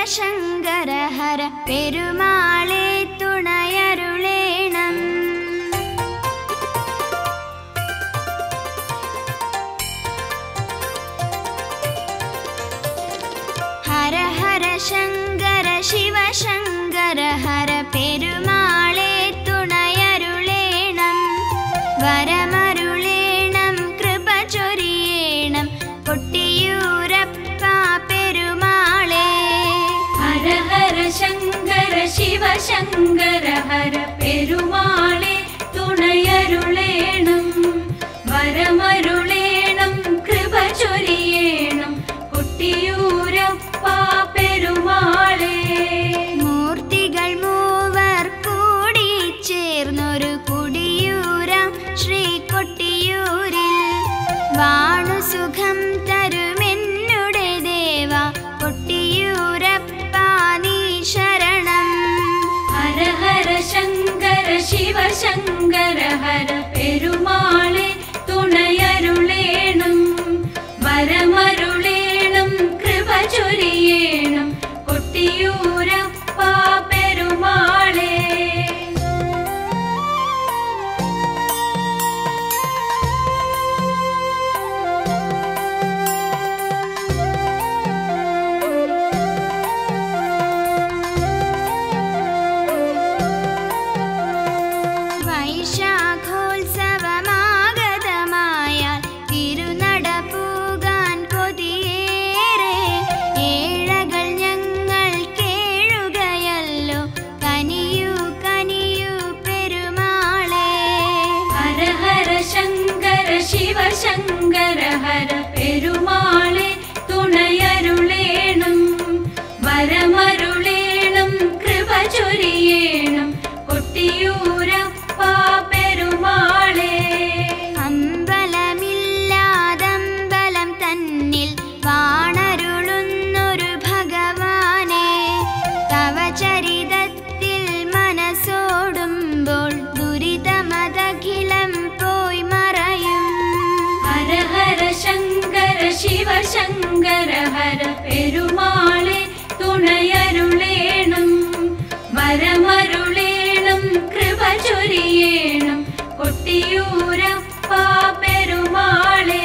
ശിവശങ്കര ഹര പെരുമാളെ തുണയരുളേണം ഹര ഹര ശങ്കര ശിവശങ്കര ഹര പെരുമാളെ തുണയരുളേണം വരമരുളേണം കൃപ ചൊരിയേണം കൊട്ടിയൂരപ്പ പെരുമാളെ ഹര ഹര ശങ്കര ശിവ ശങ്കര ഹര പെരുമാളെ തുണയരുളേണം വരമരുളേണം കൃപ ചൊരിയേണം കൊട്ടിയൂരപ്പ പെരുമാളെ മൂർത്തികൾ മൂവർ കൂടി ചേർന്നൊരു കുടിയൂരാം ശ്രീ കൊട്ടിയൂരിൽ വാണു സുഖം തരുമെന്നുടെ ദേവ കൊട്ടിയൂരപ്പ നീ ശരണം ഹര ഹര ശങ്കര ശിവ ശങ്കര ഹര പെരുമാളെ തുണയരുളേണം വരമരുളേണം കൃപ ചൊരിയേണം കൊട്ടിയൂരപ്പ പെരുമാളെ വൈശാഖോത്സവമാഗതമായാൽ തിരുനട പൂകാൻ കൊതിയേറെ ഏഴകൾ ഞങ്ങൾ കേഴുകയല്ലോ കനിയൂ കനിയൂ പെരുമാളെ ഹര ഹര ശങ്കര ശിവ ശങ്കര ഹര പെരുമാളെ തുണയരുളേണം വരമരുളേണം കൃപ ചൊരിയേണം കൊട്ടിയൂരപ്പ പെരുമാളെ അമ്പലമില്ലാതമ്പലം തന്നിൽ വാണരുളുന്നൊരു ഭഗവാനെ തവ ചരിതത്തിൽ മനസ്സോടുമ്പോൾ ദുരിതമതഖിലം പോയി മറയും ഹര ഹര ശങ്കര ശിവ ശങ്കര ഹര പെരുമാളെ തുണയരുളേണം വരമരുളേണം കൃപ ചൊരിയേണം കൊട്ടിയൂരപ്പ പെരുമാളെ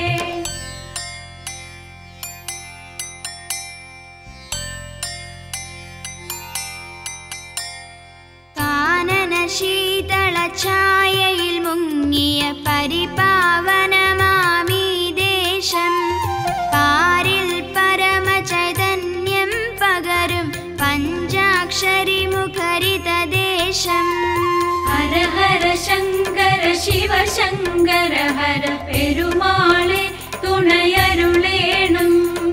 കാനന ശീതള ഛായയിൽ മുങ്ങിയ പരിപാവനമാമീ ദേശം പാരിൽ പരമചൈതന്യം പകരും പഞ്ചാക്ഷരി മുഖരിത ദേശം ഹര ഹര ശങ്കര ശിവ ശങ്കര ഹര പെരുമാളെ തുണയരുളേണം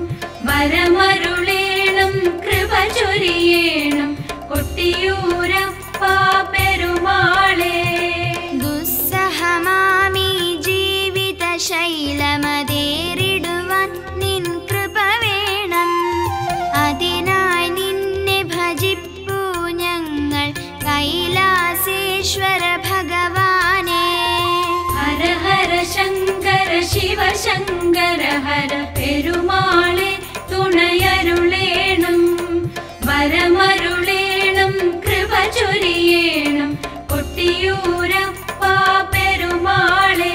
വരമരുളേണം കൃപ ചൊരിയേണം കൊട്ടിയൂരപ്പ പെരുമാളെ ദുസ്സഹമാമീ ജീവിത ശൈലമതേറിടുവാൻ നിൻ കൃപ വേണം അതിനായി നിന്നെ ഭജിപ്പൂ ഞങ്ങൾ കൈലാസേശ്വര ഭഗവാനെ ഹര ഹര ശങ്കര ശിവ ശങ്കര ഹര പെരുമാളെ തുണയരുളേണം വരമരുളേണം കൃപ ചൊരിയേണം കൊട്ടിയൂരപ്പ പെരുമാളെ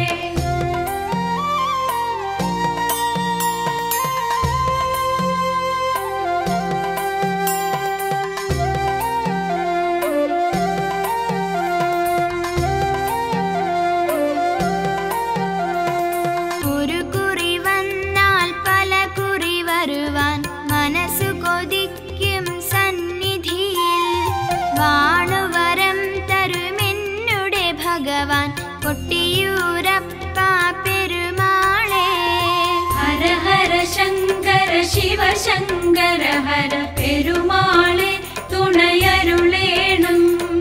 ഒരു കുറി വന്നാൽ പല കുറി വരുവാൻ മനസ്സു കൊതിക്കും സന്നിധിയിൽ വാണുവരം തരുമെന്നുടെ ഭഗവാൻ കൊട്ടിയൂരപ്പ പെരുമാളെ ഹര ഹര ശങ്കര ശിവ ശങ്കര ഹര പെരുമാളെ തുണയരുളേണം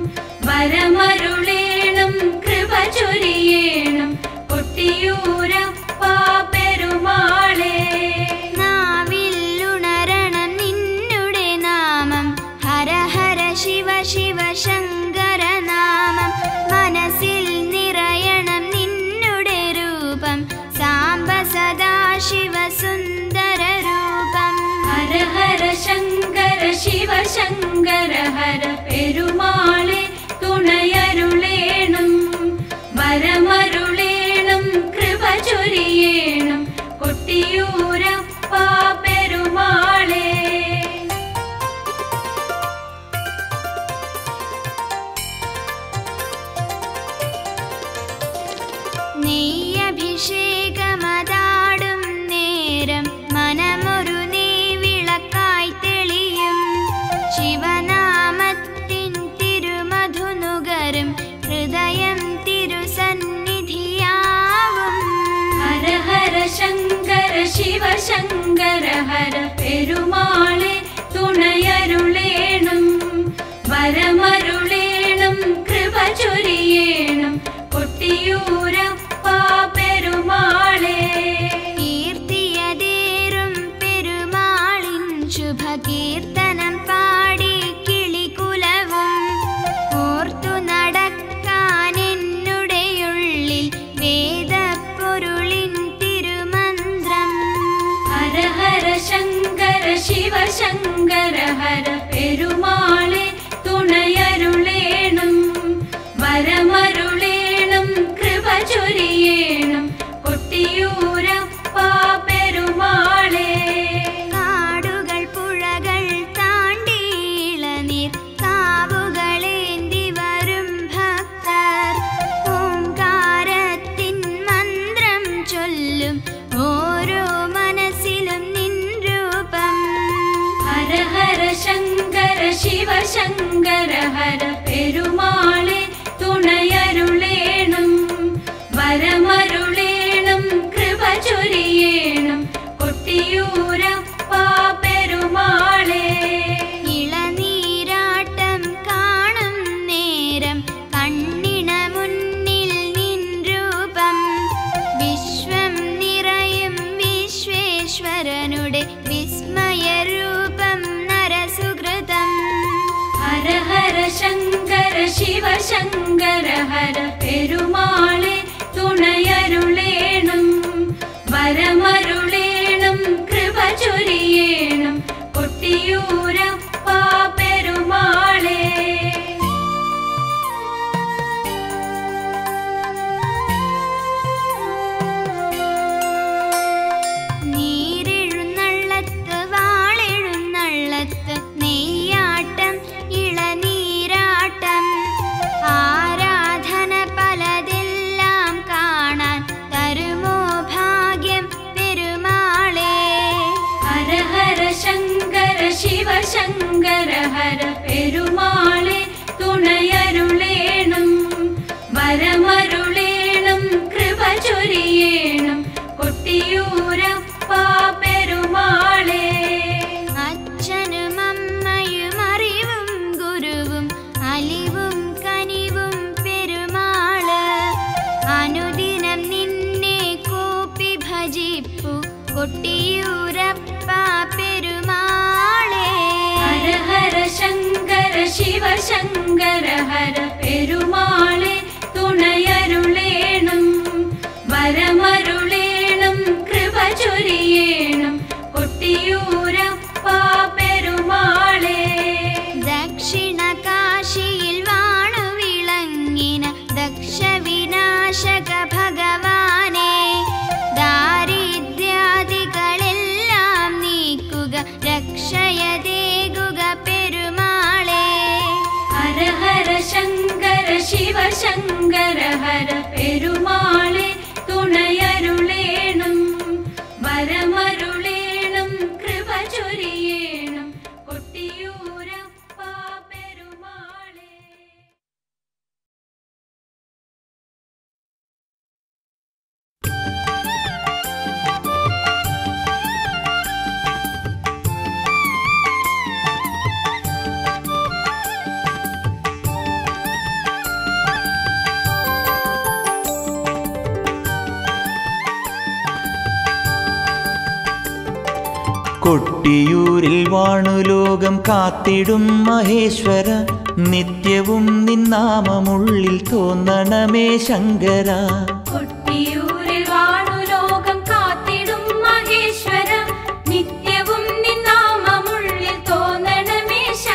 വരമരുളേണം കൃപ ചൊരിയേണം കൊട്ടിയൂരപ്പ പെരുമാളെ നാവിൽ ഉണരണം നിന്നുടെ നാമം ഹര ഹര ശിവ ശിവ ശങ്കര നാമം മനസ്സിൽ നിറയണം നിന്നുടെ രൂപം സാംബ സദാ ശിവ സുന്ദര രൂപം ഹര ഹര ശങ്കര ശിവശങ്കര ഹര പെരുമാളെ തുണയരുളേണം വരമരുളേണം കൃപ ചൊരിയേണം കൊട്ടിയൂരപ്പ പെരുമാളെ നെയ്യഭിഷേകമതാടും നേരം മനമൊരു നെയ്വിളക്കായി തെളിയും ശിവനാമത്തിൻ തിരുമധുനുകരും ഹൃദയം തിരുസന്നിധിയാവും ഹര ഹര ശങ്കര ശിവ ശങ്കര ഹര പെരുമാളെ തുണയരുളേണം വരമരുളേണം കൃപ ചൊരിയേണം കൊട്ടിയൂരപ്പ പെരുമാളെ കീർത്തിയതേറും പെരുമാളിൻ ശുഭകീർത്തനം പാടി കിളികുലവും ഓർത്തു നടക്കാൻ എന്നുടെയുള്ളിൽ വേദപ്പൊരുളിൻ തിരുമന്ത്രം ഹര ഹര ശങ്കര ശിവ ശങ്കര ഹര പെരുമാളെ തുണയരുളേണം വരമരുളേണം കൃപ ചൊരിയേണം കൊട്ടിയൂരപ്പ പെരുമാളെ കാടുകൾ പുഴകൾ താണ്ടി ഇളനീർ കാവുകളേന്തി വരും ഭക്തർ ഓംകാരത്തിൻ മന്ത്രം ചൊല്ലും ഓരോ മനസ്സിലും നിൻ രൂപം ഹര ഹര ശങ്കര ശിവ ശങ്കര ഹര പെരുമാളെ തുണയരുളേണം വരമരുളേണം കൃപ ചൊരിയേണം കൊട്ടിയൂരപ്പ പെരുമാളെ ഇളനീരാട്ടം കാണും നേരം കണ്ണിണ മുന്നിൽ നിൻ രൂപം വിശ്വം നിറയും വിശ്വേശ്വരനുടെ വിസ്മയരൂപം നരസുഹൃതം ഹര ഹര ശങ്കര ശിവ ശങ്കര ഹര പെരുമാളെ തുണയരുളേണം വരമരുളേണം കൃപ ചൊരിയേണം കൊട്ടിയൂരപ്പ പെരുമാളെ നീരെഴുന്നള്ളത്ത് വാളെഴുന്നള്ളത്ത് നെയ്യാട്ടം ഇളനീരാട്ടം ആരാധന പലതെല്ലാം കാണാൻ തരുമോ ഭാഗ്യം പെരുമാളേ ഹര ഹര ശങ്കര ശിവ ശങ്കര ഹര പെരുമാളെ തുണയരുളേണം വരമരുളേണം കൃപ ചൊരിയേണം കൊട്ടിയൂരപ്പ പെരുമാളെ അച്ഛനും അമ്മയും അറിവും ഗുരുവും അലിവും കനിവും പെരുമാള് അനുദിനം നിന്നെ കൂപ്പി ഭജിപ്പു കൊട്ടിയൂരപ്പ പെരുമാളേ ഹര ഹര ശങ്കര ശിവ ശങ്കര ഹര പെരുമാളെ തുണയരുളേണം വരമരുളേണം കൃപ ചൊരിയേണം കൊട്ടിയൂരപ്പ പെരുമാളെ ദക്ഷിണ കാശിയിൽ വാണു വിളങ്ങിന ദക്ഷവിനാശക ഭഗവാനെ ദാരിദ്ര്യാദികളെല്ലാം നീക്കുക രക്ഷയതേകുക പെരുമാളെ ഹര ഹര ശങ്കര ശിവ ശങ്കര ഹര പെരുമാളെ തുണയരുളേണം വരമരുളേണം കൃപ ചൊരിയേണം കൊട്ടിയൂരപ്പ പെരുമാളെ കൊട്ടിയൂരിൽ വാണു ലോകം കാത്തിടും മഹേശ്വര നിത്യവും നിന്നാമമുള്ളിൽ തോന്നണമേ ശങ്കര കൊട്ടിയൂരിൽ വാണു ലോകം കാത്തിടും മഹേശ്വര നിത്യവും നിന്നാമമുള്ളിൽ തോന്നണമേ ശ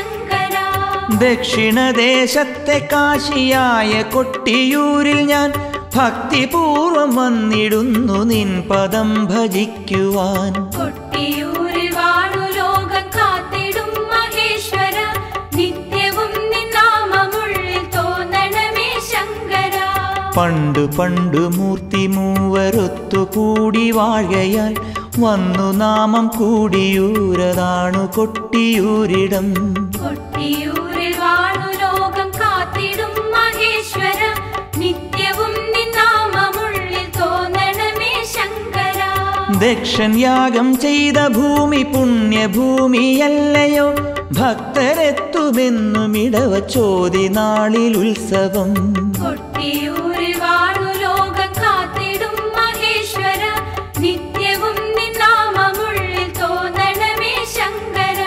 ദക്ഷിണദേശത്തെ കാശിയായ കൊട്ടിയൂരിൽ ഞാൻ ഭക്തിപൂർവം വന്നിടുന്നു നിൻ പദം ഭജിക്കുവാൻ കൊട്ടിയൂരിൽ വാണു ലോകം കാത്തിടും മഹേശ്വര നിത്യവും നിന്നാമമുള്ളിൽ തോന്നണമേ ശങ്കര പണ്ടു പണ്ടു മൂർത്തി മൂവരൊത്തു കൂടി വാഴയാൽ വന്നു നാമം കൂടിയൂരതാണു കൊട്ടിയൂരിടം കൊട്ടിയൂരിൽ വാണു ലോകം കാത്തിടും മഹേശ്വര നിത്യവും നിന്നാമമുള്ളിൽ തോന്നണമേ ശങ്കര ദക്ഷൻ യാഗം ചെയ്ത ഭൂമി പുണ്യഭൂമിയല്ലയോ ഭക്തരെത്തുമെന്നും ഇടവ ചോതി നാളിൽ ഉത്സവം കൊട്ടിയൂരിൽ വാണു ലോകം കാത്തിടും മഹേശ്വര നിത്യവും നിന്നാമമുള്ളിൽ തോന്നണമേ ശങ്കര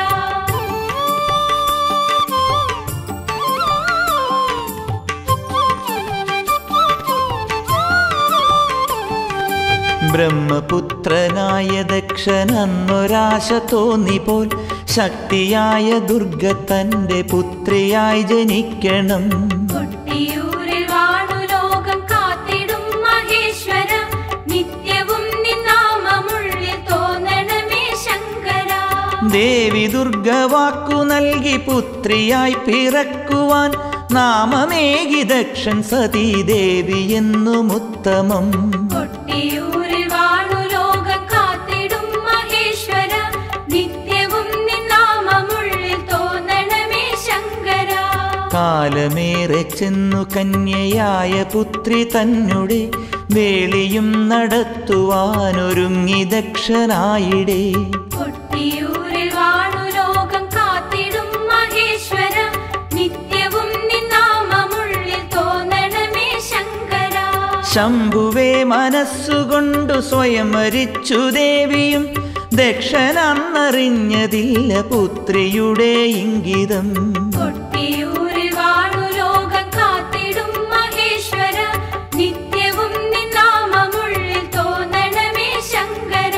ബ്രഹ്മപുത്രനായ ദക്ഷൻ അന്നൊരാശ തോന്നിപ്പോൽ ശക്തിയായ ദുർഗ തന്റെ പുത്രിയായി ജനിക്കണം കൊട്ടിയൂരിൽ വാണു ലോകം കാത്തിടും മഹേശ്വര നിത്യവും നിന്നാമമുള്ളിൽ തോന്നണമേ ശങ്കര ദേവി ദുർഗ വാക്കു നൽകി പുത്രിയായി പിറക്കുവാൻ നാമമേകി ദക്ഷൻ സതീദേവി എന്നും ഉത്തമം കൊട്ടിയൂരിൽ വാണു ലോകം കാത്തിടും മഹേശ്വര നിത്യവും നിന്നാമമുള്ളിൽ തോന്നണമേ ശങ്കര കാലമേറെ ചെന്നു കന്യയായ പുത്രി തന്നെ വേളിയും നടത്തുവാനൊരുങ്ങി ദക്ഷനായിടേ കൊട്ടിയൂരിൽ വാണു ലോകം കാത്തിടും മഹേശ്വര നിത്യവും നിന്നാമമുള്ളിൽ തോന്നണമേ ശങ്കര ശംഭുവേ മനസ്സുകൊണ്ടു സ്വയം മരിച്ചു ദേവിയും ദക്ഷനന്നറിഞ്ഞതില്ല പുത്രിയുടെ ഇംഗിതം കൊട്ടിയൂരിൽ വാണു ലോകം കാത്തിടും മഹേശ്വര നിത്യവും നിന്നാമമുള്ളിൽ തോന്നണമേ ശങ്കര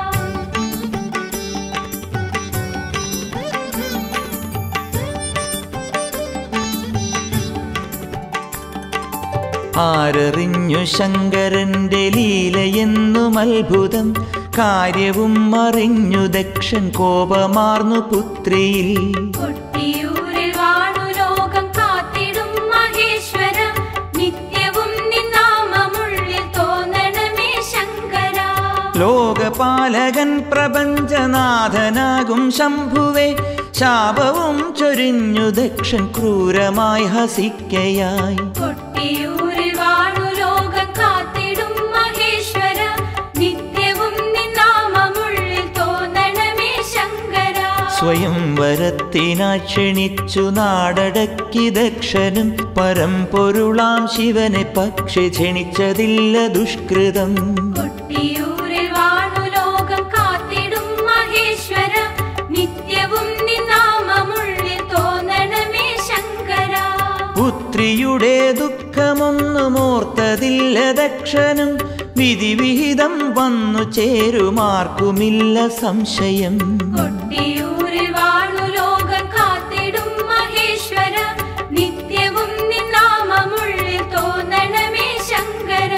ആരറിഞ്ഞു ശങ്കരന്റെ ലീലയെന്നും അത്ഭുതം കാര്യവും അറിഞ്ഞു ദക്ഷൻ കോപമാർന്നു പുത്രിയിൽ കൊട്ടിയൂരിൽ വാണു ലോകം കാത്തിടും മഹേശ്വര നിത്യവും നിന്നാമമുള്ളിൽ തോന്നണമേ ശങ്കര ലോകപാലകൻ പ്രപഞ്ചനാഥനാകും ശംഭുവേ ശാപവും ചൊരിഞ്ഞു ദക്ഷൻ ക്രൂരമായി ഹസിക്കയായി കൊട്ടിയൂരിൽ വാണു ലോകം കാത്തിടും മഹേശ്വര നിത്യവും നിന്നാമമുള്ളിൽ തോന്നണമേ ശങ്കര സ്വയം വരത്തിനായി ക്ഷണിച്ചു നാടടക്കി ദക്ഷനും പരമ്പൊരുളാം ശിവനെ പക്ഷി ക്ഷണിച്ചതില്ല ദുഷ്കൃതം കൊട്ടിയൂരിൽ വാണു ലോകം കാത്തിടും മഹേശ്വര നിത്യവും നിന്നാമമുള്ളിൽ തോന്നണമേ ശങ്കര പുത്രിയുടെ ദുഃഖമൊന്നും ഓർത്തതില്ല ദക്ഷനും വിധിവിഹിതം വന്നു ചേരുമാർക്കുമില്ല സംശയം കൊട്ടിയൂരിൽ വാണു ലോകം കാത്തിടും മഹേശ്വര നിത്യവും നിന്നാമമുള്ളിൽ തോന്നണമേ ശങ്കര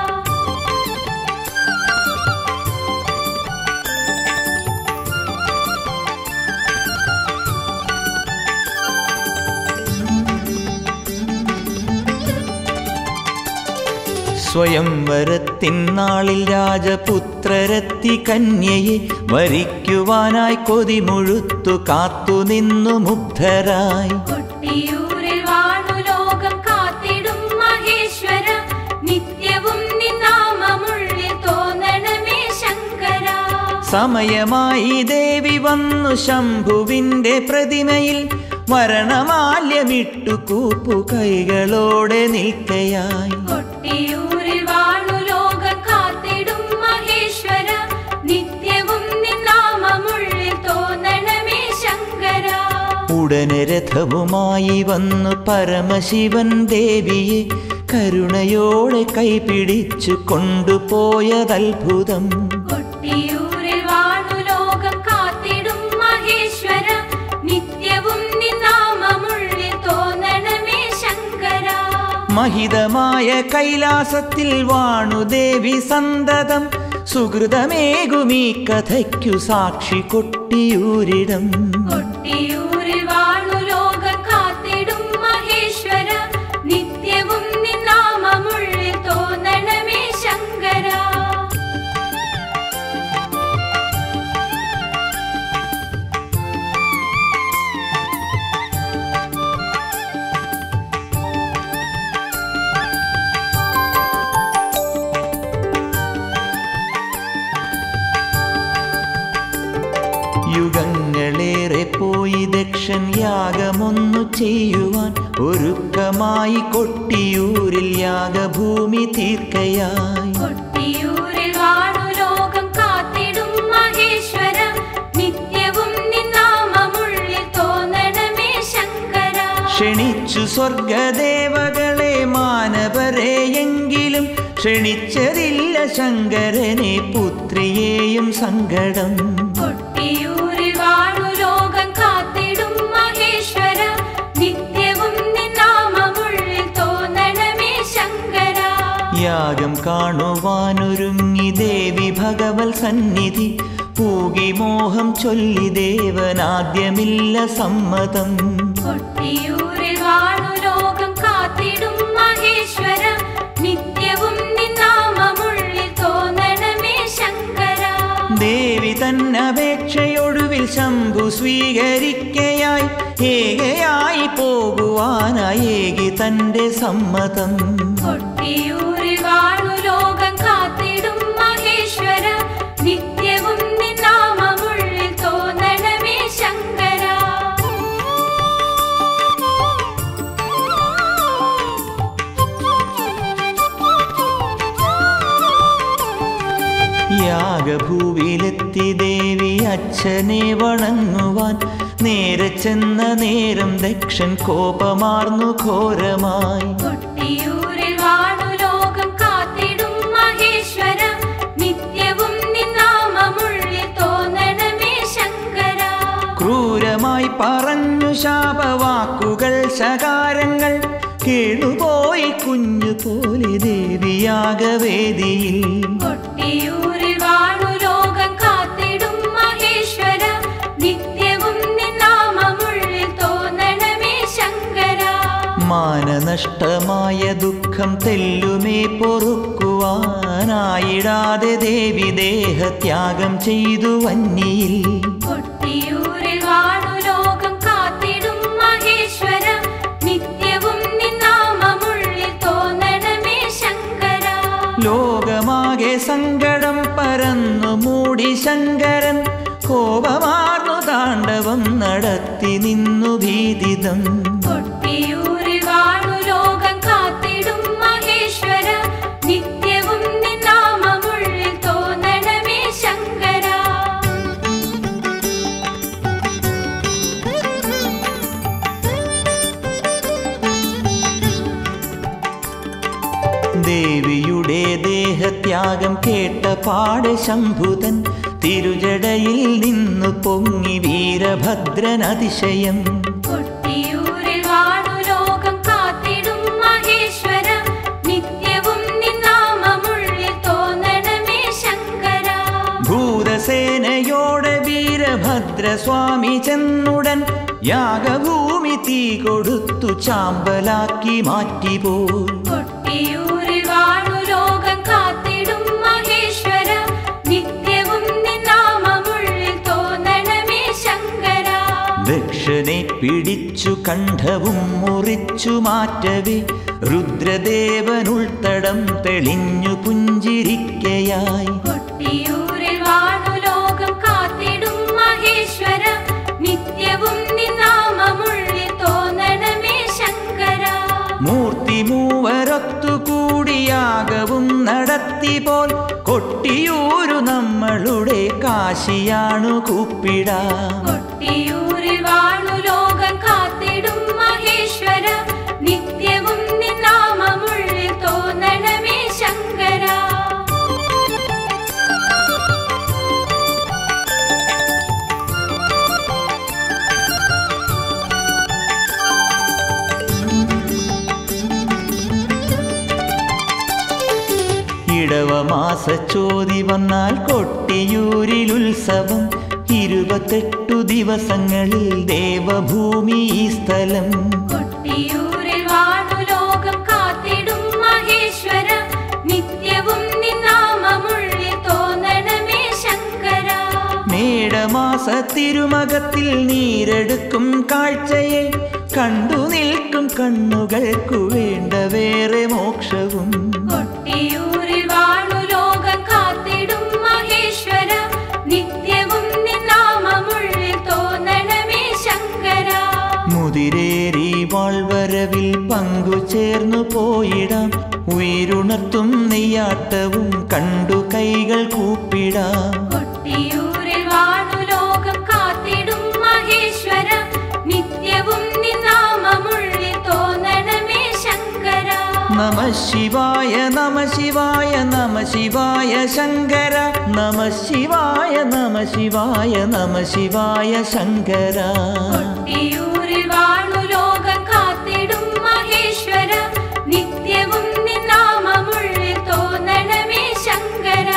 സ്വയം വരത്തിൻ നാളിൽ രാജപുത്രരെത്തി കന്യയെ വരിക്കുവാനായി കൊതിമുഴുത്തു കാത്തുനിന്നു മുഗ്ധരായി കൊട്ടിയൂരിൽ വാണു ലോകം കാത്തിടും മഹേശ്വര നിത്യവും നിന്നാമമുള്ളിൽ തോന്നണമേ ശങ്കര സമയമായി ദേവി വന്നു ശംഭുവിന്റെ പ്രതിമയിൽ മരണമാല്യമിട്ടു കൂപ്പു കൈകളോടെ നിൽക്കയായി കൊട്ടിയൂരിൽ വാണു ലോകം കാത്തിടും മഹേശ്വര നിത്യവും നിന്നാമമുള്ളിൽ തോന്നണമേ ശങ്കര ഉടനെ രഥവുമായി വന്നു പരമശിവൻ ദേവിയെ കരുണയോടെ കൈപിടിച്ചു കൊണ്ടുപോയതത്ഭുതം കൊട്ടിയൂരിൽ വാണു ലോകം കാത്തിടും മഹേശ്വര നിത്യവും നിന്നാമമുള്ളിൽ മഹിതമായ കൈലാസത്തിൽ വാണു ദേവി സന്തതം സുഹൃതമേകുമീ കഥയ്ക്കു സാക്ഷി കൊട്ടിയൂരിടം കൊട്ടിയൂരിൽ വാണു ലോകം കാത്തിടും മഹേശ്വര നിത്യവും നിന്നാമമുള്ളിൽ തോന്നണമേ ശങ്കര യുഗങ്ങളേറെ പോയി ദക്ഷൻ യാഗമൊന്നു ചെയ്യുവാൻ ഒരുക്കമായി കൊട്ടിയൂരിൽ യാഗഭൂമി തീർക്കയായി കൊട്ടിയൂരിൽ വാണു ലോകം കാത്തിടും മഹേശ്വര നിത്യവും നിന്നാമമുള്ളിൽ തോന്നണമേ ശങ്കര ക്ഷണിച്ചു സ്വർഗദേവകളെ മാനവരെയെങ്കിലും ക്ഷണിച്ചതില്ല ശങ്കരനെ പുത്രിയെയും സങ്കടം കൊട്ടിയൂരിൽ വാണു ലോകം കാത്തിടും മഹേശ്വര നിത്യവും നിന്നാമമുള്ളിൽ തോന്നണമേ ശങ്കര യാഗം കാണുവാനൊരുങ്ങി ദേവി ഭഗവൽ സന്നിധി പൂകി മോഹം ചൊല്ലി ദേവനാദ്യമില്ല സമ്മതം കൊട്ടിയൂരിൽ വാണു ലോകം കാത്തിടും മഹേശ്വര നിത്യവും നിന്നാമമുള്ളിൽ തോന്നണമേ ശങ്കര ദേവി തന്നപേക്ഷയൊടുവിൽ ശംഭു സ്വീകരിക്കയായി ഏകയായി പോകുവാനായി ഏകി തന്റെ സമ്മതം കൊട്ടിയൂരിൽ വാണു ലോകം കാത്തിടും മഹേശ്വര നിത്യവും നിന്നാമമുള്ളിൽ തോന്നണമേ ശങ്കര യാഗഭൂവിലെത്തി ദേവി അച്ഛനെ വണങ്ങുവാൻ നേരെ ചെന്ന നേരം ദക്ഷൻ കോപമാർന്നു ഘോരമായി കൊട്ടിയൂരിൽ വാണു ലോകം കാത്തിടും മഹേശ്വര നിത്യവും നിന്നാമമുള്ളിൽ തോന്നണമേ ശങ്കര ക്രൂരമായി പറഞ്ഞു ശാപവാക്കുകൾ ശകാരങ്ങൾ കേടുപോയി കുഞ്ഞു പോലെ ദേവിയാഗവേദിയിൽ കൊട്ടിയൂരിൽ വാണു ലോകം കാത്തിടും മഹേശ്വര നിത്യവും നിന്നാമമുള്ളിൽ തോന്നണമേ ശങ്കര മാനനഷ്ടമായ ദുഃഖം തെല്ലുമേ പൊറുക്കുവാനായിടാതെ ദേവി ദേഹത്യാഗം ചെയ്തു വന്നിയിൽ കൊട്ടിയൂരിൽ വാണു ലോകം കാത്തിടും മഹേശ്വര നിത്യവും നിന്നാമമുള്ളിൽ തോന്നണമേ ശങ്കര ലോകമാകെ സങ്കടം പരന്നു മൂടി ശങ്കരൻ കോപമാർന്നു താണ്ഡവം നടത്തി നിന്നു ഭീതിതം കൊട്ടിയൂരിൽ വാണു ലോകം കാത്തിടും മഹേശ്വര നിത്യവും നിന്നാമമുള്ളിൽ തോന്നണമേ ശങ്കര ദേവിയുടെ ദേഹത്യാഗം കേട്ട പാടെ ശംഭുതൻ തിരുജടയിൽ നിന്നു പൊങ്ങി വീരഭദ്രൻ അതിശയം കൊട്ടിയൂരിൽ വാണു ലോകം കാത്തിടും മഹേശ്വര നിത്യവും നിന്നാമമുള്ളിൽ തോന്നണമേ ശങ്കര ഭൂതസേനയോടെ വീരഭദ്രസ്വാമി ചെന്നുടൻ യാഗഭൂമി തീ കൊടുത്തു ചാമ്പലാക്കി മാറ്റിപോൽ കൊട്ടിയൂരിൽ വാണു ലോകം കാത്തിടും മഹേശ്വര നിത്യവും നിന്നാമമുള്ളിൽ തോന്നണമേ ശങ്കര ദക്ഷനെ പിടിച്ചു കണ്ഠവും മുറിച്ചു മാറ്റവേ രുദ്രദേവനുൾത്തടം തെളിഞ്ഞു പുഞ്ചിരിക്കയായി കൊട്ടിയൂരിൽ വാണു ലോകം കാത്തിടും മഹേശ്വര നിത്യവും നിന്നാമമുള്ളിൽ തോന്നണമേ ശങ്കര മൂർത്തി മൂവരൊത്തു കൂടിയാകവും നടത്തി പോൽ കൊട്ടിയൂരു നമ്മളുടെ കാശിയാണു കൂപ്പിടാം കൊട്ടിയൂരിൽ വാണു ലോകം കാത്തിടും മഹേശ്വര നിത്യവും നിന്നാമമുള്ളിൽ തോന്നണമേ ശങ്കര മാസച്ചോതി വന്നാൽ കൊട്ടിയൂരിൽ ഉത്സവം ഇരുപത്തെട്ടു ദിവസങ്ങളിൽ ദേവഭൂമി ഈ സ്ഥലം കൊട്ടിയൂരിൽ വാണു ലോകം കാത്തിടും മഹേശ്വര നിത്യവും നിന്നാമമുള്ളിൽ തോന്നണമേ ശങ്കര മേടമാസ തിരുമകത്തിൽ നീരെടുക്കും കാഴ്ചയെ കണ്ടു നിൽക്കും കണ്ണുകൾക്കു വേണ്ട വേറെ മോക്ഷവും കൊട്ടിയൂരിൽ വാണു ലോകം കാത്തിടും മഹേശ്വര നിത്യവും നിന്നാമമുള്ളിൽ തോന്നണമേ ശങ്കര മുതിരേറി വാൾവരവിൽ പങ്കു ചേർന്നു പോയിടാം ഉയരുണർത്തും നെയ്യാട്ടവും കണ്ടു കൈകൾ കൂപ്പിടാം കൊട്ടിയൂരിൽ വാണു ലോകം കാത്തിടും മഹേശ്വര നിത്യവും നിന്നാമമുള്ളിൽ തോന്നണമേ ശങ്കര നമ ശിവായ നമ ശിവായ നമ ശിവായ ശങ്കര നമ ശിവായ നമ ശിവായ നമ ശിവായ ശങ്കര കൊട്ടിയൂരിൽ വാണു ലോകം കാത്തിടും മഹേശ്വര നിത്യവും നിന്നാമമുള്ളിൽ തോന്നണമേ ശങ്കര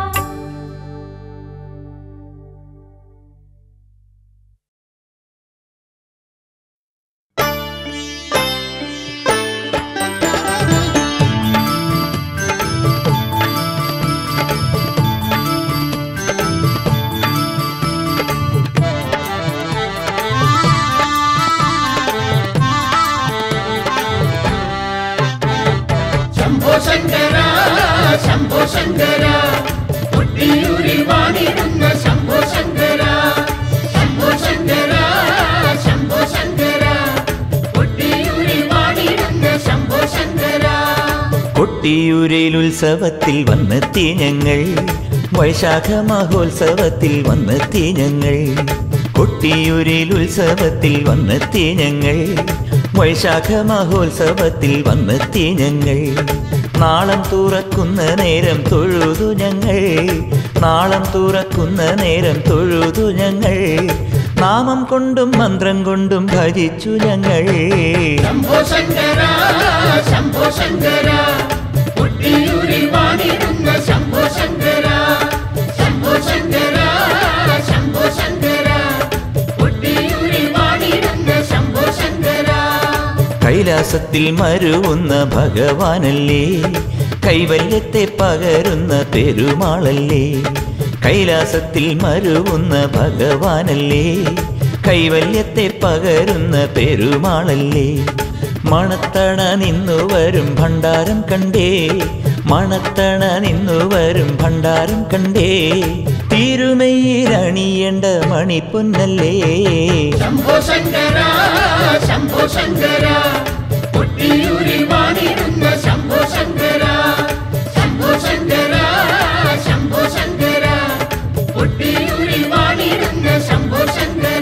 ശംഭോ ശങ്കര ശംഭോ ശങ്കര കൊട്ടിയൂരിൽ വാണിടുന്ന ശംഭോ ശങ്കര ശംഭോ ശങ്കര ശംഭോ ശങ്കര കൊട്ടിയൂരിൽ വാണിടുന്ന ശംഭോ ശങ്കര കൊട്ടിയൂരിൽ ഉത്സവത്തിൽ വന്നെത്തി ഞങ്ങൾ വൈശാഖ മഹോത്സവത്തിൽ വന്നെത്തി ഞങ്ങൾ കൊട്ടിയൂരിൽ ഉത്സവത്തിൽ വന്നെത്തി ഞങ്ങൾ വൈശാഖ മഹോത്സവത്തിൽ വന്നെത്തി ഞങ്ങൾ നാളം തുറക്കുന്ന നേരം തൊഴുതു ഞങ്ങൾ നാളം തുറക്കുന്ന നേരം തൊഴുതു ഞങ്ങൾ നാമം കൊണ്ടും മന്ത്രം കൊണ്ടും ഭജിച്ചു ഞങ്ങൾ ശംഭോ ശങ്കര ശംഭോ ശങ്കര കൊട്ടിയൂരിൽ വാണിടുന്ന ശംഭോ ശങ്കര ശംഭോ ശങ്കര ശംഭോ ശങ്കര കൊട്ടിയൂരിൽ വാണിടുന്ന ശംഭോ ശങ്കര കൈലാസത്തിൽ മരുവുന്ന ഭഗവാനല്ലേ കൈവല്യത്തെ പകരുന്ന പെരുമാളല്ലേ കൈലാസത്തിൽ മരുവുന്ന ഭഗവാനല്ലേ കൈവല്യത്തെ പകരുന്ന പെരുമാളല്ലേ മണത്തണ നിന്നു വരും ഭണ്ഡാരം കണ്ടേ മണത്തണ നിന്നു വരും ഭണ്ഡാരം കണ്ടേ തിരുമയിലണിയേണ്ട മണിപ്പൊന്നല്ലേ ശംഭോ ശങ്കര ശംഭോ ശങ്കര കൊട്ടിയൂരിൽ വാണിടുന്ന ശംഭോ ശങ്കര ശംഭോ ശങ്കര ശംഭോ ശങ്കര കൊട്ടിയൂരിൽ വാണിടുന്ന ശംഭോ ശങ്കര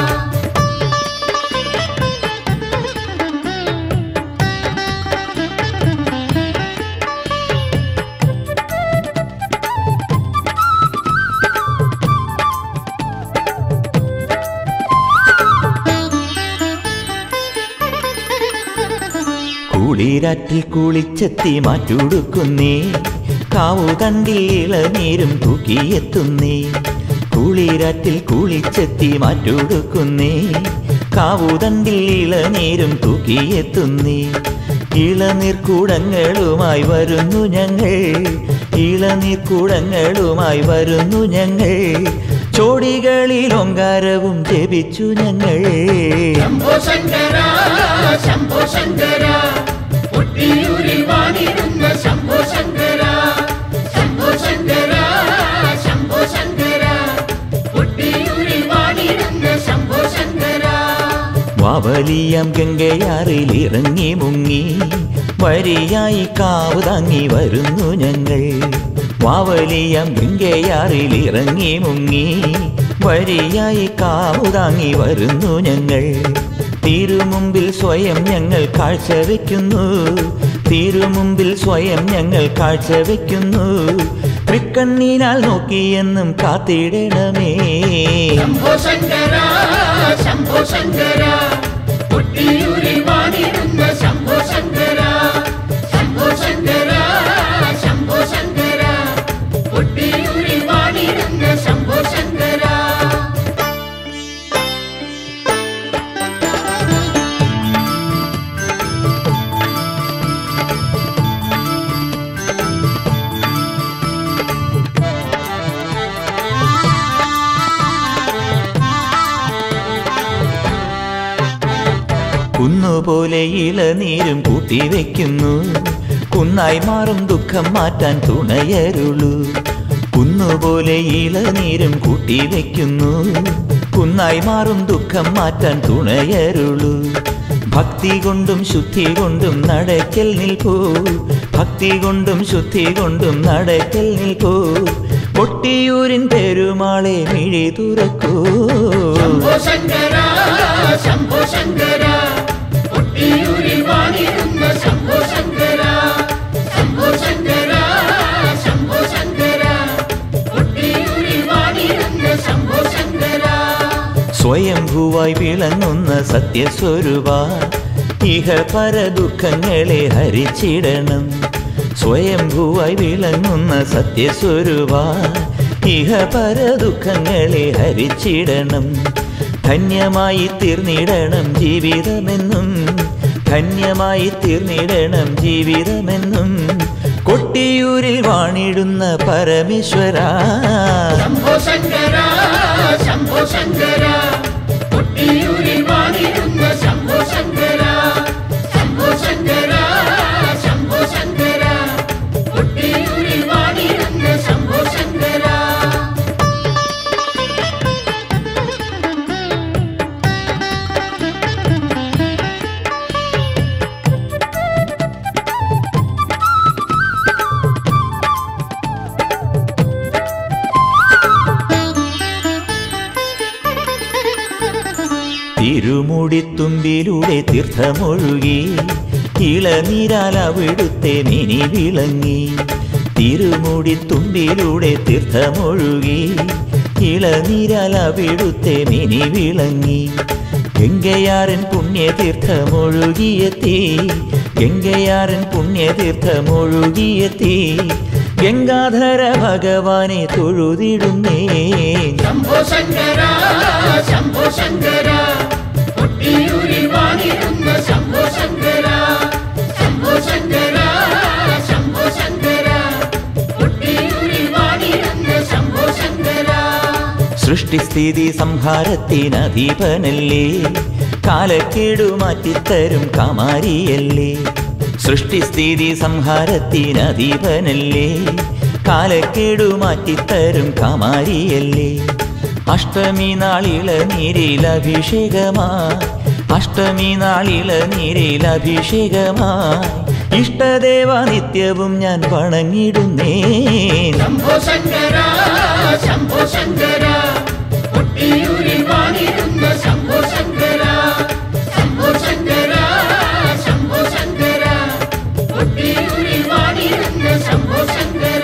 കൂളിരാറ്റിൽ കുളിച്ചെത്തി മാറ്റുടുക്കുന്നേ കാവു തണ്ടിൽ ഇളനീരും തൂക്കിയെത്തുന്നേ കൂളിരാറ്റിൽ കുളിച്ചെത്തി മാറ്റുടുക്കുന്നേ കാവു തണ്ടിൽ ഇളനീരും തൂക്കിയെത്തുന്നേ ഇളനീർക്കൂടങ്ങളുമായി വരുന്നു ഞങ്ങൾ ഇളനീർക്കൂടങ്ങളുമായി വരുന്നു ഞങ്ങൾ ചോടികളിൽ ഓങ്കാരവും ജപിച്ചു ഞങ്ങൾ ശംഭോ ശങ്കര ശംഭോ ശങ്കര കൊട്ടിയൂരിൽ വാണിടുന്ന ശംഭോ ശങ്കര ശംഭോ ശങ്കര ശംഭോ ശങ്കര കൊട്ടിയൂരിൽ വാണിടുന്ന ശംഭോ ശങ്കര വാവലിയം ഗംഗയാറിൽ ഇറങ്ങി മുങ്ങി വരിയായി കാവ് താങ്ങി വരുന്നു ഞങ്ങൾ വാവലിയം ഗംഗയാറിൽ ഇറങ്ങി മുങ്ങി വരിയായി കാവ് താങ്ങി വരുന്നു ഞങ്ങൾ തിരുമുമ്പിൽ സ്വയം ഞങ്ങൾ കാഴ്ചവെക്കുന്നു തിരുമുമ്പിൽ സ്വയം ഞങ്ങൾ കാഴ്ചവെക്കുന്നു തൃക്കണ്ണീനാൽ നോക്കിയെന്നും കാത്തിടണമേ ശംഭോ ശങ്കര ശംഭോ ശങ്കര കൊട്ടിയൂരിൽ വാണിടുന്ന ശംഭോ ശങ്കര ശംഭോ ശങ്കര ശംഭോ ശങ്കര കുന്നുപോലെ ഇളനീരും കൂട്ടിവെക്കുന്നു കുന്നായി മാറും ദുഃഖം മാറ്റാൻ തുണയരുളൂ കുന്നുപോലെ ഇളനീരും കൂട്ടിവെക്കുന്നു കുന്നായി മാറും ദുഃഖം മാറ്റാൻ തുണയരുളൂ ഭക്തി കൊണ്ടും ശുദ്ധി കൊണ്ടും നടക്കൽ നിൽക്കൂ ഭക്തി കൊണ്ടും ശുദ്ധി കൊണ്ടും നടക്കൽ നിൽക്കൂ കൊട്ടിയൂരിൻ പെരുമാളെ മിഴി തുറക്കൂ ശംഭോ ശങ്കര ശംഭോ ശങ്കര കൊട്ടിയൂരിൽ വാണിരുന്ന ശംഭോ ശങ്കര ശംഭോ ശങ്കര ശംഭോ ശങ്കര കൊട്ടിയൂരിൽ വാണിരുന്ന ശംഭോ ശങ്കര സ്വയംഭൂവായി വിളങ്ങുന്ന സത്യസ്വരൂപ ഇഹ പര ദുഃഖങ്ങളെ ഹരിച്ചിടണം സ്വയംഭൂവായി വിളങ്ങുന്ന സത്യസ്വരൂപ ഇഹ പര ദുഃഖങ്ങളെ ഹരിച്ചിടണം ധന്യമായി തീർന്നിടണം ജീവിതമെന്നും ധന്യമായി തീർന്നിടണം ജീവിതമെന്നും കൊട്ടിയൂരിൽ വാണിടുന്ന പരമേശ്വര ശംഭോ ശങ്കര ശംഭോ ശങ്കര കൊട്ടിയൂരിൽ വാണിരുന്ന ശംഭോ ശങ്കര ശംഭോ ശങ്കര ശംഭോ ശങ്കര കൊട്ടിയൂരിൽ വാണിരുന്ന ശംഭോ ശങ്കര തിരുമുടിത്തുമ്പിലൂടെ തീർത്ഥമൊഴുകി ഇളനീരാൽ അവിടുത്തെ മിനി വിളങ്ങി തിരുമുടിത്തുമ്പിലൂടെ തീർത്ഥമൊഴുകി ഇളനീരാൽ അവിടുത്തെ മിനി വിളങ്ങി ഗംഗയാരൻ പുണ്യതീർത്ഥമൊഴുകിയെത്തി ഗംഗയാരൻ പുണ്യതീർത്ഥമൊഴുകിയെത്തി ഗംഗാധര ഭഗവാനെ തൊഴുതിടുന്നേ ശംഭോ ശങ്കര ശംഭോ ശങ്കര കൊട്ടിയൂരിൽ വാണിരുന്ന ശംഭോ ശങ്കര ശംഭോ ശങ്കര ശംഭോ ശങ്കര കൊട്ടിയൂരിൽ വാണിരുന്ന ശംഭോ ശങ്കര സൃഷ്ടിസ്ഥിതി സംഹാരത്തിനധീപനല്ലേ കാലക്കേടു മാറ്റിത്തരും കമാരിയല്ലേ സൃഷ്ടിസ്ഥിതി സംഹാരത്തിനധീപനല്ലേ കാലക്കേടു മാറ്റിത്തരും കമാരിയല്ലേ അഷ്ടമി നാളിള നീരിൽ അഭിഷേകമായി അഷ്ടമി നാളിള നീരിൽ അഭിഷേകമായി ഇഷ്ടദേവ നിത്യവും ഞാൻ വണങ്ങിടുന്നേ ശംഭോ ശങ്കര ശംഭോ ശങ്കര കൊട്ടിയൂരിൽ വാണിരുന്ന ശംഭോ ശങ്കര ശംഭോ ശങ്കര ശംഭോ ശങ്കര കൊട്ടിയൂരിൽ വാണിരുന്ന ശംഭോ ശങ്കര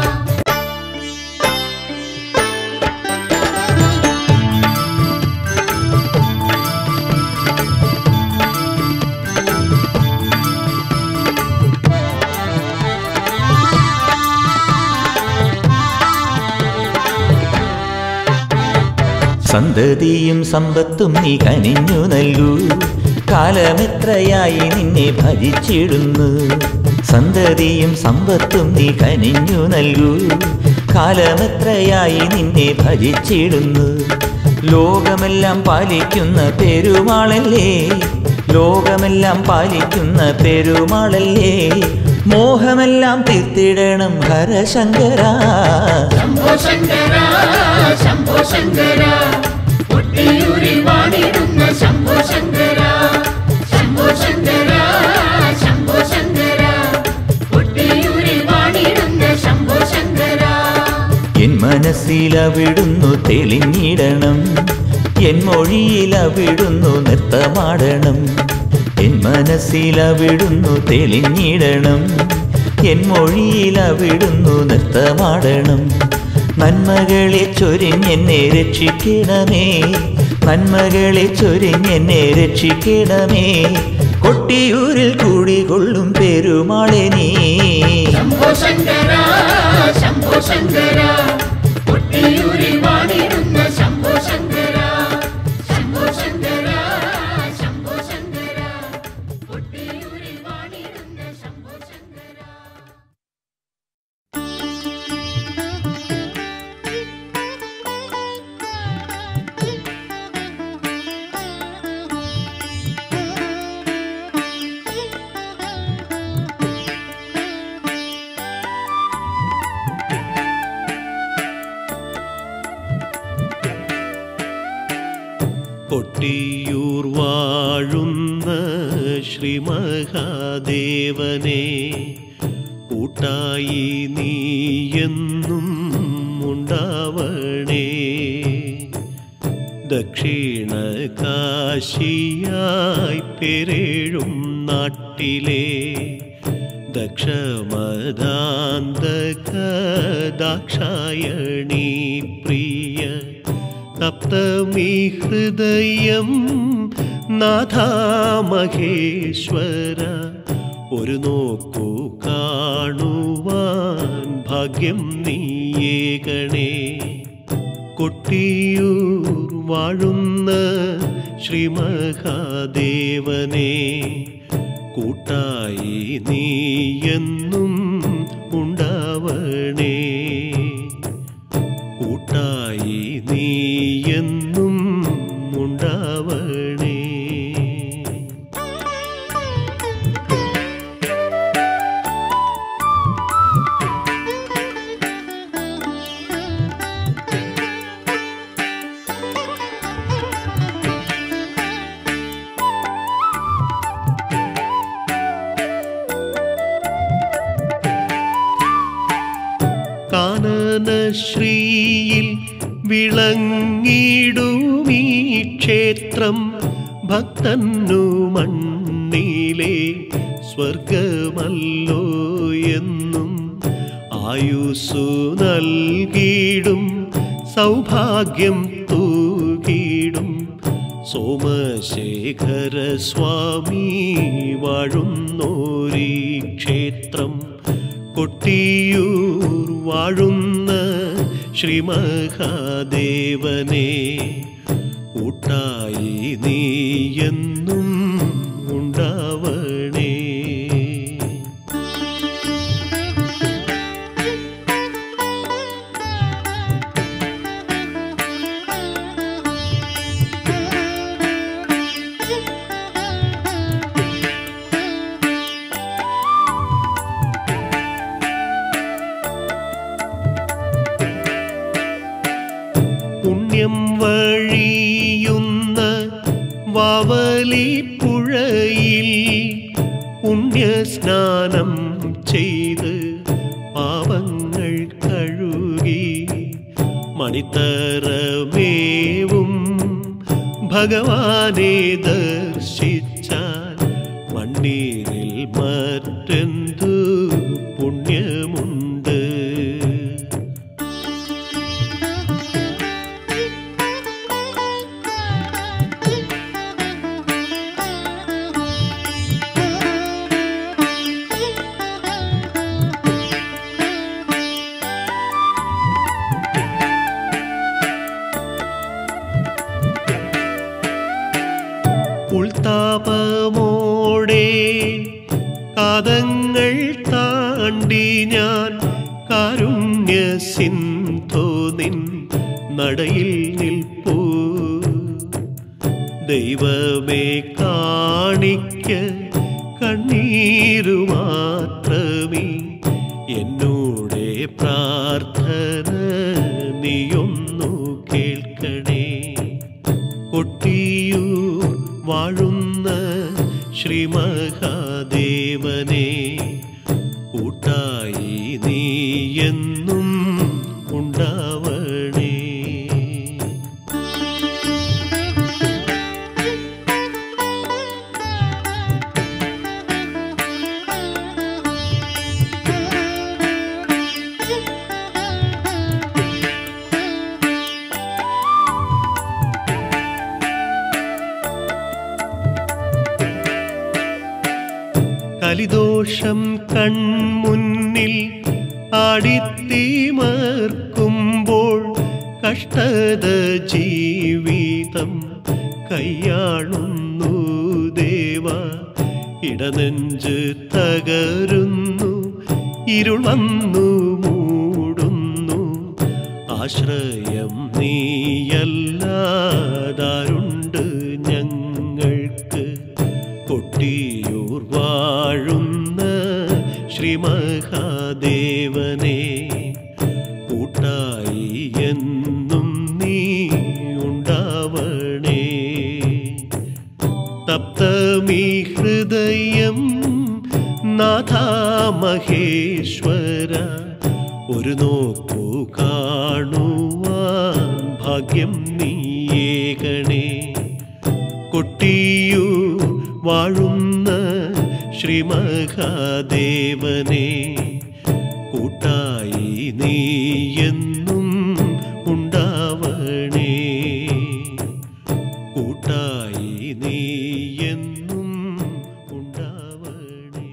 സന്തതിയും സമ്പത്തും നീ കനിഞ്ഞു നൽകൂ കാലമെത്രയായി നിന്നെ ഭജിച്ചിടുന്നു സന്തതിയും സമ്പത്തും നീ കനിഞ്ഞു നൽകൂ കാലമെത്രയായി നിന്നെ ഭജിച്ചിടുന്നു ലോകമെല്ലാം പാലിക്കുന്ന പെരുമാളല്ലേ ലോകമെല്ലാം പാലിക്കുന്ന പെരുമാളല്ലേ മോഹമെല്ലാം തീർത്തിടണം ഹരശങ്കര ശംഭോ ശങ്കര ശംഭോ ശങ്കര കൊട്ടിയൂരിൽ വാണിരുന്ന ശംഭോ ശങ്കര ശംഭോ ശങ്കര ശംഭോ ശങ്കര കൊട്ടിയൂരിൽ വാണിരുന്ന ശംഭോ ശങ്കര എൻ മനസ്സിലവിടുന്നു തെളിഞ്ഞിടണം എൻ മൊഴിയിലവിടുന്നു നൃത്തമാടണം എൻ മനസ്സിലവിടുന്നു തെളിഞ്ഞിടണം എൻ മൊഴിയിലവിടുന്നു നൃത്തമാടണം നന്മകളെ ചൊരിഞ്ഞെന്നെ രക്ഷിക്കണമേ നന്മകളെ ചൊരിഞ്ഞെന്നെ രക്ഷിക്കണമേ കൊട്ടിയൂരിൽ കൂടികൊള്ളും പെരുമാളെ നീ ശംഭോ ശങ്കര ശംഭോ ശങ്കര കൊട്ടിയൂരിൽ വാണിരുന്ന ശംഭോ ശങ്കര ശംഭോ ശങ്കര ശംഭോ ശങ്കര കൊട്ടിയൂരിൽ വാണിരുന്ന ശംഭോ ശങ്കര ും കൊട്ടിയൂർ വാഴുന്ന ശ്രീ മഹാദേവനെ കൂട്ടായി നീയെന്നും ഉണ്ടാവണേ ദക്ഷിണ കാശിയായി പെരേഴും നാട്ടിലെ ദക്ഷമദാന്തക ദാക്ഷായണി പ്രിയ തപ്തമീ ഹൃദയം നാഥാമഹേശ്വര ഒരു നോക്കു കാണുവാൻ ഭാഗ്യം നീയേകണേ കൊട്ടിയൂർ വാഴുന്ന ശ്രീ മഹാദേവനെ കൂട്ടായി നീയെന്നും ഉണ്ടാവണേ കൂട്ടായി നീയെന്നും ഉണ്ടാവണേ കാനനശ്രീയിൽ വിളങ്ങിടുമീ ക്ഷേത്രം ഭക്തന്നു മണ്ണിലെ സ്വർഗമല്ലോ എന്നും ആയുസ്സു നൽകിയിടും സൗഭാഗ്യം തൂകിയിടും സോമശേഖര സ്വാമി വാഴുന്നോരീ ക്ഷേത്രം കൊട്ടിയൂർ വാഴുന്ന ശ്രീ മഹാദേവനെ കൂട്ടായി നീയെന്നും ഉണ്ടാവണേ പുണ്യം വഴിയുന്ന വാവലി പുഴയിൽ പുണ്യസ്നാനം ചെയ്ത് പാവങ്ങൾ കഴുകി മണിത്തറമേവും ഭഗവാനെ ദർശിച്ചാൽ മണ്ണീരിൽ മറ്റെന്തു പുണ്യമുണ്ട് ഉൾത്താപമോടെ കാതങ്ങൾ താണ്ടി ഞാൻ കാരുണ്യ സിന്ധു നിൻ നടയിൽ നിൽപ്പൂ ദൈവമേ കാണിക്ക കണ്ണീരു മാത്രമേ എന്നോടെ പ്രാർത്ഥന നീയൊന്നു കേൾക്കണേ കൊട്ടിയൂർ വാഴുന്ന ശ്രീ മഹാദേവനെ കൂട്ടായി നീയെന്നും ഉണ്ടാവണേ കലിദോഷം കൺമുന്നിൽ ആടിത്തീമർക്കുമ്പോൾ കഷ്ടത ജീവിതം കൈയാളുന്നു ദേവ ഇടനെഞ്ച് തകരുന്നു ഇരുൾ വന്നു മൂടുന്നു ആശ്രയം നീയല്ലാതാരുണ്ട് ഞങ്ങൾക്ക് കൊട്ടിയൂർ വാഴുന്ന ശ്രീ മഹാദേവനെ കൂട്ടായി എന്നും നീ ഉണ്ടാവണേ തപ്തമീ ഹൃദയം നാഥ മഹേശ്വര ഒരു നോക്കു കാണുവാൻ ഭാഗ്യം നീയേകണേ കൊട്ടിയു വാഴുന്ന ശ്രീമഹാദേവനെ കൂട്ടായി നീയെന്നും ഉണ്ടാവണേ കൂട്ടായി നീയെന്നും ഉണ്ടാവണേ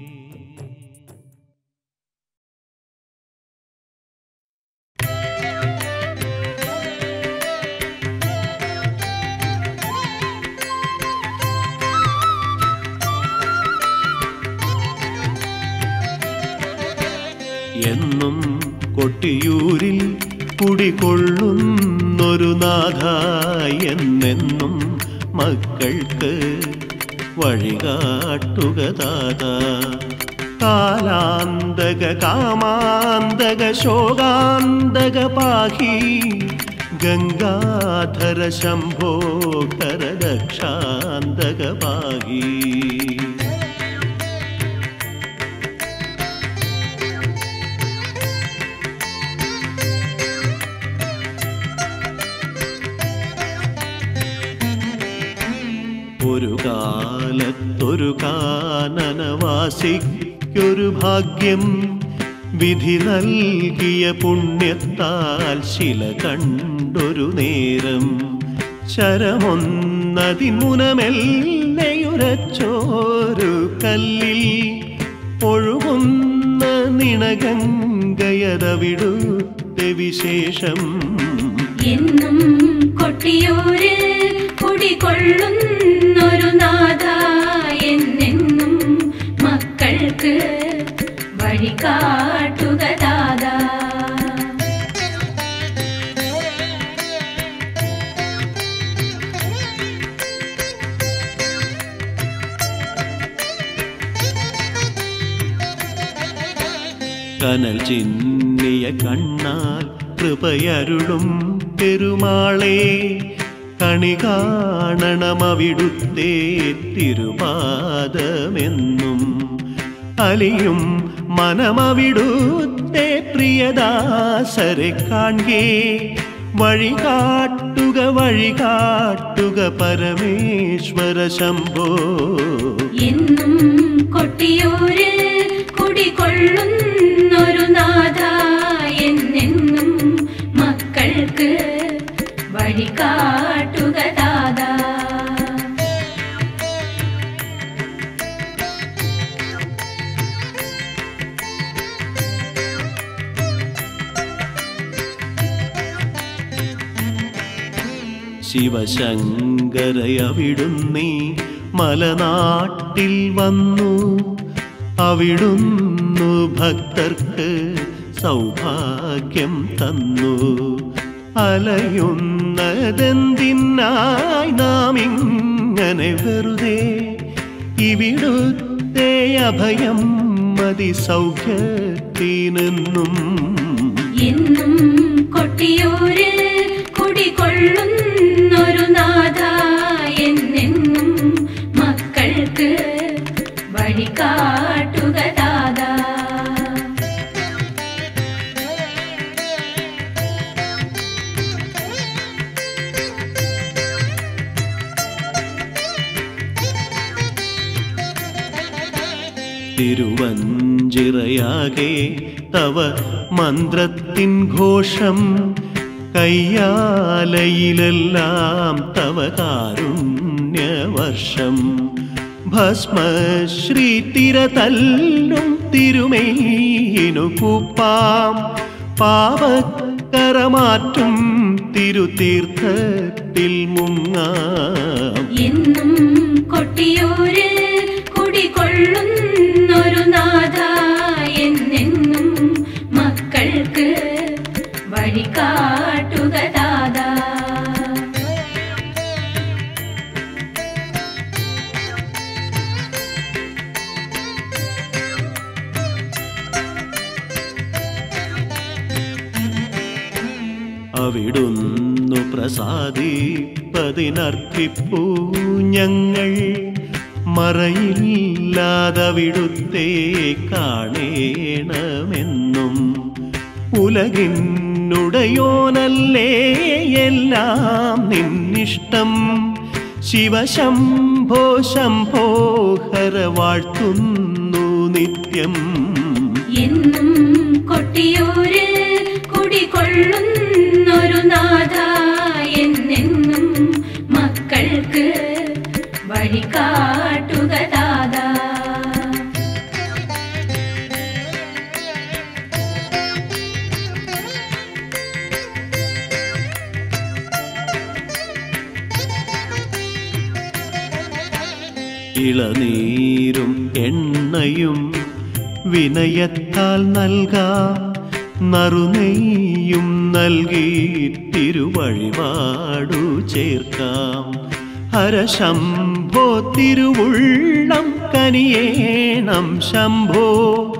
എന്നും കൊട്ടിയൂരിൽ കുടികൊള്ളുന്നൊരു നാഥ എന്നെന്നും മക്കൾക്ക് വഴികാട്ടുക ദാത കാലാന്തക കാമാന്തക ശോകാന്തക പാഹി ഗംഗാധര ശംഭോ കരദക്ഷാന്തക പാഹി ഒരു കാലത്തൊരു കാനനവാസിക്കൊരു ഭാഗ്യം വിധി നൽകിയ പുണ്യത്താൽ ശില കണ്ടൊരു നേരം ശരമൊന്നതിമുനമെല്ലയുരച്ചോരു കല്ലിൽ ഒഴുകുന്ന നിണഗംഗയതവിടുത്തെ വിശേഷം എന്നും കൊട്ടിയൂരിൽ കുടികൊള്ളുന്നൊരു നാഥ എന്നെന്നും മക്കൾക്ക് വഴി കാട്ടുക ദാദാ കനൽ ചിന്നിയ കണ്ണാൽ കൃപയരുളും പെരുമാളെ കണി കാണണമവിടുത്തെ തിരുപാദമെന്നും അലിയും മനമവിടുത്തെ പ്രിയദാസരെ കാൺകേ വഴി കാട്ടുക വഴി കാട്ടുക പരമേശ്വര ശംഭോ എന്നും കൊട്ടിയൂരിൽ കുടികൊള്ളുന്നൊരു നാഥ എന്നെന്നും മക്കൾക്ക് വഴി കാട്ടുക ദാദാ ശിവശങ്കരയവിടുന്നീ മലനാട്ടിൽ വന്നു അവിടുന്നു ഭക്തർക്ക് സൗഭാഗ്യം തന്നു അലയുന്നതെന്തിനായി നാം ഇങ്ങനെ വെറുതെ ഇവിടുത്തെ അഭയം മതി സൗഖ്യത്തിനെന്നും എന്നും കൊട്ടിയൂരിൽ കുടികൊള്ളുന്നൊരു നാഥ എന്നെന്നും മക്കൾക്ക് വഴി കാട്ടുക ദാദാ തിരുവഞ്ചിറയാകെ തവ മന്ത്രത്തിൻ ഘോഷം കയ്യാലയിലെല്ലാം തവ കാരുണ്യവർഷം ഭസ്മശ്രീ തിരതല്ലും തിരുമേയിനു കൂപ്പാം പാവക്കരമാറ്റും തിരുതീർത്ഥത്തിൽ മുങ്ങാം എന്നും കൊട്ടിയൂരിൽ കുടികൊള്ളുന്നൊരു നാഥ എന്നെന്നും മക്കൾക്ക് വഴി കാട്ടുക ദാദാ അവിടുന്നു പ്രസാദിപ്പതിനർപ്പിപ്പൂ ഞങ്ങൾ മറയില്ലാതവിടുത്തെ കാണേണമെന്നും ഉലകിനുടയോനല്ലേ എല്ലാം നിന്നിഷ്ടം ശിവശംഭോ ശംഭോ ഹര വാഴ്ത്തുന്നു നിത്യം എന്നും കൊട്ടിയൂരിൽ കുടികൊള്ളുന്നൊരു നാഥ എന്നെന്നും മക്കൾക്ക് വഴി കാട്ടുക ദാദാ ഇളനീരും എണ്ണയും വിനയത്താൽ നൽകാം നറുനെയ്യും നൽകി തിരുവഴിപാടു ചേർക്കാം ഹരശംഭോ തിരുവുള്ളം കനിയേണം ശംഭോ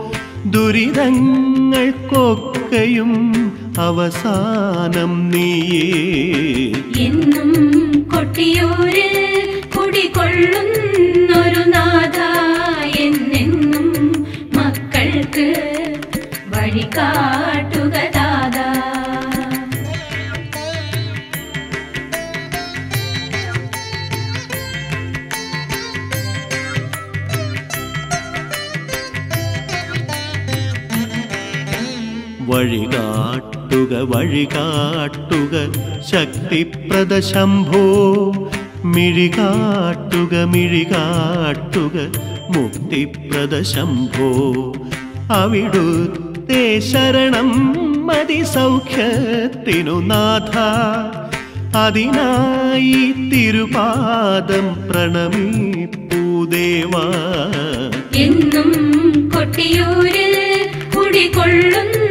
ദുരിതങ്ങൾക്കൊക്കെയും അവസാനം നീയേ എന്നും കൊട്ടിയൂരിൽ കുടികൊള്ളുന്നൊരു നാഥ എന്നെന്നും മക്കൾക്ക് വഴി കാട്ടുക ദാദാ വഴികാട്ടുക വഴികാട്ടുക ശക്തിപ്രദ ശംഭോ മിഴികാട്ടുക മിഴികാട്ടുക മുക്തിപ്രദ ശംഭോ അവിടുത്തെ ശരണം മതി സൗഖ്യത്തിനു നാഥ അതിനായി തിരുപാദം പ്രണമിപ്പൂദേവാ എന്നും കൊട്ടിയൂരിൽ കുടികൊള്ളുന്ന